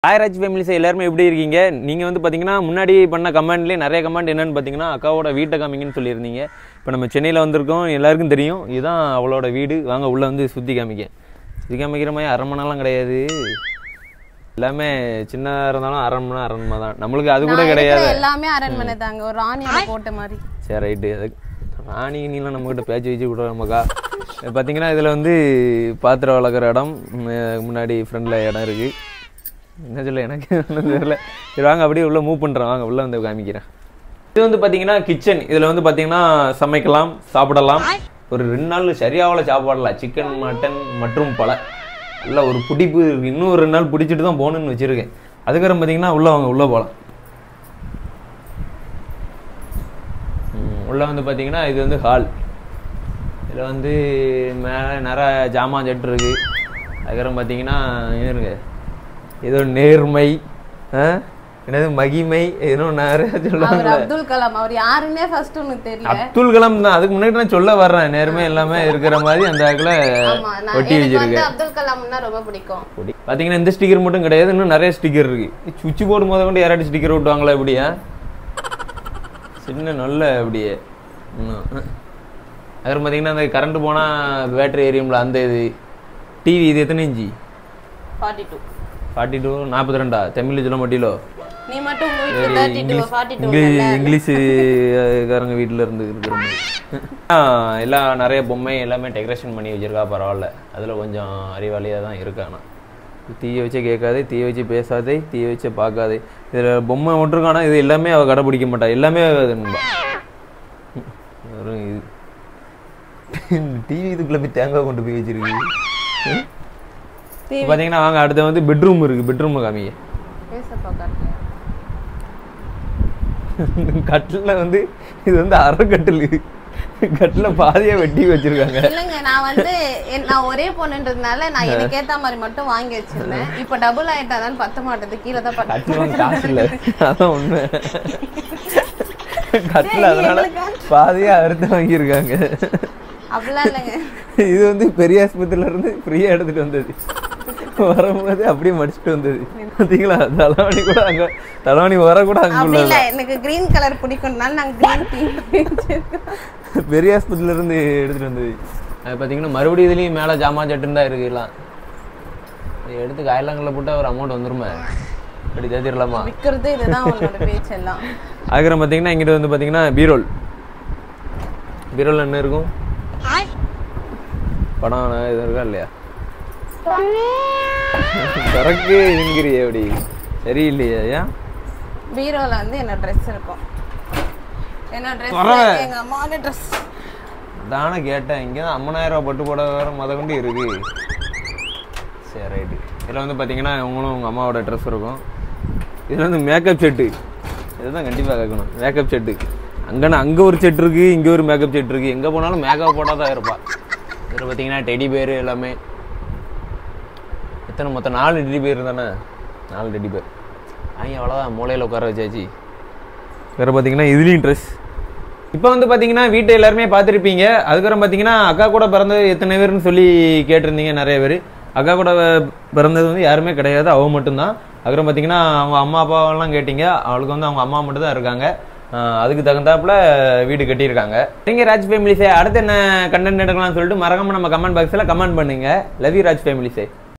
ஆயராஜ் families எல்லாருமே எப்படி இருக்கீங்க நீங்கள் வந்து பார்த்தீங்கன்னா முன்னாடி பண்ண கமெண்ட்லேயே நிறைய கமெண்ட் என்னன்னு பார்த்தீங்கன்னா அக்காவோட வீட்டை காமிங்கன்னு சொல்லியிருந்தீங்க இப்போ நம்ம சென்னையில் வந்திருக்கோம் எல்லாருக்கும் தெரியும் இதுதான் அவளோட வீடு வாங்க உள்ளே வந்து சுற்றி காமிக்க சுற்றி காமிக்கிற மாதிரி அரண்மனைலாம் கிடையாது எல்லாமே சின்னதாக இருந்தாலும் அரண்மனை அரண்மனை தான் நம்மளுக்கு அது கூட நான் கிடையாது இருக்கிற எல்லாமே அரண்மனை தாங்க ஒரு ராணியோட கோட்டை மாதிரி சரி ரைட்டு அது ராணி நீலாம் நம்மக்கிட்ட பேச்சு வச்சு விட நமக்கா பார்த்தீங்கன்னா இதில் வந்து பாத்திரம் வளர்க்குற இடம் ம- முன்னாடி ஃப்ரண்டில் இடம் இருக்குது என்ன சொல்ல எனக்கு ஒன்றும் தெரியல சரி வாங்க அப்படியே உள்ளே மூவ் பண்ணுறேன் வாங்க உள்ளே வந்து காமிக்கிறேன் இது வந்து பார்த்தீங்கன்னா கிச்சன் இதில் வந்து பார்த்தீங்கன்னா சமைக்கலாம் சாப்பிடலாம் ஒரு ரெண்டு நாள் சரியாவல சாப்பாடலாம் சிக்கன் மட்டன் மற்றும் பல நல்லா ஒரு பிடிப்பு இருக்கு இன்னும் ஒரு ரெண்டு நாள் பிடிச்சிட்டு தான் போகணுன்னு வச்சுருக்கேன் அதுக்கப்புறம் பார்த்தீங்கன்னா உள்ளே வாங்க உள்ளே போகலாம் ம், உள்ள வந்து பார்த்தீங்கன்னா இது வந்து ஹால் இதில் வந்து மேலே நிறைய ஜாமான் செட்டு இருக்கு அதுக்கப்புறம் பார்த்தீங்கன்னா இருங்க ஏதோ நேர்மை ஆ? என்னது மகிமை ஏதோ நிறைய அவர் சொல்லுவாங்க அப்துல் கலாம் அவர் யாருன்னே ஃபர்ஸ்ட் உனக்கு தெரியல அப்துல் கலாம் தான் அதுக்கு முன்னாடி நான் சொல்ல வர்றேன் நேர்மை எல்லாமே இருக்கிற மாதிரி அந்த ஆக்கில் ஆமா நான் ஒட்டி எனக்கு வச்சிருக்கு வந்து அப்துல் கலாம்னா ரொம்ப பிடிக்கும் பொடி பார்த்தீங்கன்னா இந்த ஸ்டிக்கர் மட்டும் கிடையாது இன்னும் நிறைய ஸ்டிக்கர் இருக்கு சுவிட்ச் போர்டு முத கொண்டு யாராட்டி ஸ்டிக்கர் விட்டுவாங்களா இப்படியா சின்ன நல்ல அப்படியே இன்னும் அப்புறம் பார்த்தீங்கன்னா அந்த கரண்ட் போனால் பேட்டரி எரியும்ல அந்த இது டிவி இது எத்தனை இன்ச்சி ஃபார்ட்டி டூ ஃபார்ட்டி டூ நாற்பத்தி ரெண்டா தமிழ் சொல்ல மாட்டீங்களோ நீ மட்டும் உங்க வீட்டுல thirty two forty two English English காரங்க வீட்டில் இருந்து இருக்கிற மாதிரி ஆ, எல்லாம் நிறைய பொம்மை எல்லாமே டெக்கரேஷன் பண்ணி வச்சிருக்கா பரவாயில்ல அதில் கொஞ்சம் அறிவாளியாக தான் இருக்கானா தீய வச்சு கேட்காதே தீய வச்சு பேசாதே தீய வச்சு பார்க்காதே இதில் பொம்மை ஒன்றுக்கானா இது எல்லாமே அவள் கடைப்பிடிக்க மாட்டா எல்லாமே அது நண்பா ம், வெறும் இது டிவி இதுக்குள்ளே போய் தேங்காய் கொண்டு போய் வச்சிருக்கு ம். டிவி பார்த்தீங்கன்னா வாங்க அடுத்து வந்து பெட்ரூம் இருக்குது பெட்ரூம் காமிங்க பேச பார்க்கல கட்டில் வந்து இது வந்து அரைக்கட்டில் கட்டில் பாதியா வெட்டி வச்சிருக்காங்க இல்லைங்க நான் வந்து என்- நான் ஒரே பொண்ணுன்றதுனால நான் எனக்கு ஏத்த மாதிரி மட்டும் வாங்கி வச்சிருந்தேன் இப்போ டபுள் ஆயிட்டாதான் பத்த மாட்டேது கீழே தான் பத்து கட்டில் வாங்க காசு இல்லை அதான் உண்மை கட்டில் அதனால பாதியா அறுத்து வாங்கியிருக்காங்க அப்படிலாம் இல்லைங்க இது வந்து பெரிய ஆஸ்பத்திரியில இருந்து ஃப்ரீயா எடுத்துட்டு வந்தது வரும்போது அப்படியே மடிச்சுட்டு வந்தது பார்த்தீங்களா தலைவாணி கூட அங்க தலைவாணி வர கூட அங்க அப்படி உள்ள இல்ல எனக்கு கிரீன் கலர் பிடிக்கும்னால நாங்க கிரீன் தீம் பெரிய ஆஸ்பத்திரியில இருந்து எடுத்துட்டு வந்தது அது பார்த்தீங்கன்னா மறுபடியும் இதுலேயும் மேலே ஜாமான் சட்டுன்னு தான் இருக்கு எல்லாம் இதை எடுத்து காயலாங்கல்ல போட்டால் ஒரு அமௌண்ட் வந்துருமே அப்படி தேத்திடலாமா விற்கிறது இதுதான் உன்னோட பேச்செல்லாம் அதுக்கப்புறம் பார்த்தீங்கன்னா இங்கிட்ட வந்து பார்த்தீங்கன்னா பீரோல் பீரோல் என்ன இருக்கும் படம் இது இருக்கா இல்லையா சரக்கு என்கிறிய அப்படி சரியில்லையா ஏன் பீரோல வந்து என்னோட ட்ரெஸ் இருக்கும் என்னோட ட்ரெஸ் பரவாயில்ல. எங்க அம்மாவோட ட்ரெஸ் தானே கேட்டேன் இங்கே தான் ஐம்பதாயிரம் ரூபா பட்டு புடவை வேறு முத கொண்டு இருக்கு சரி ரைட்டு இதில் வந்து பார்த்தீங்கன்னா உங்களும் உங்கள் அம்மாவோட ட்ரெஸ் இருக்கும் இதில் வந்து மேக்கப் செட்டு இதுதான் கண்டிப்பாக கேட்கணும் மேக்கப் செட்டு அங்கேனா அங்கே ஒரு செட் இருக்குது இங்கே ஒரு மேக்கப் செட் இருக்குது எங்கே போனாலும் மேக்கப் போட்டால் தான் இருப்பா இதில் பார்த்தீங்கன்னா டெடி பேர் எல்லாமே எத்தனை மொத்தம் நாலு டெடி பேர் தானே நாலு டெடி பேர் அவங்க அவ்வளோதான் மூலையில் உட்கார வச்சாச்சு வேறு பார்த்தீங்கன்னா இதுலேயும் ட்ரெஸ் இப்போ வந்து பார்த்தீங்கன்னா வீட்டை எல்லாருமே பார்த்துருப்பீங்க அதுக்கப்புறம் பார்த்தீங்கன்னா அக்கா கூட பிறந்தது எத்தனை பேர்னு சொல்லி கேட்டிருந்தீங்க நிறைய பேர் அக்கா கூட பிறந்தது வந்து யாருமே கிடையாது அவ மட்டும்தான் அதுக்கப்புறம் பார்த்தீங்கன்னா அவங்க அம்மா அப்பாவெல்லாம் கேட்டீங்க அவளுக்கு வந்து அவங்க அம்மா மட்டும் தான் இருக்காங்க ஆஹ் அதுக்கு தகுந்தாப்புல வீடு கட்டியிருக்காங்க நீங்கள் ராஜ் ஃபேமிலிஸே அடுத்து என்ன கண்டென்ட் எடுக்கலாம்னு சொல்லிட்டு மறக்காம நம்ம கமெண்ட் பாக்ஸில் கமெண்ட் பண்ணுங்க லவ் யூ ராஜ் ஃபேமிலிஸே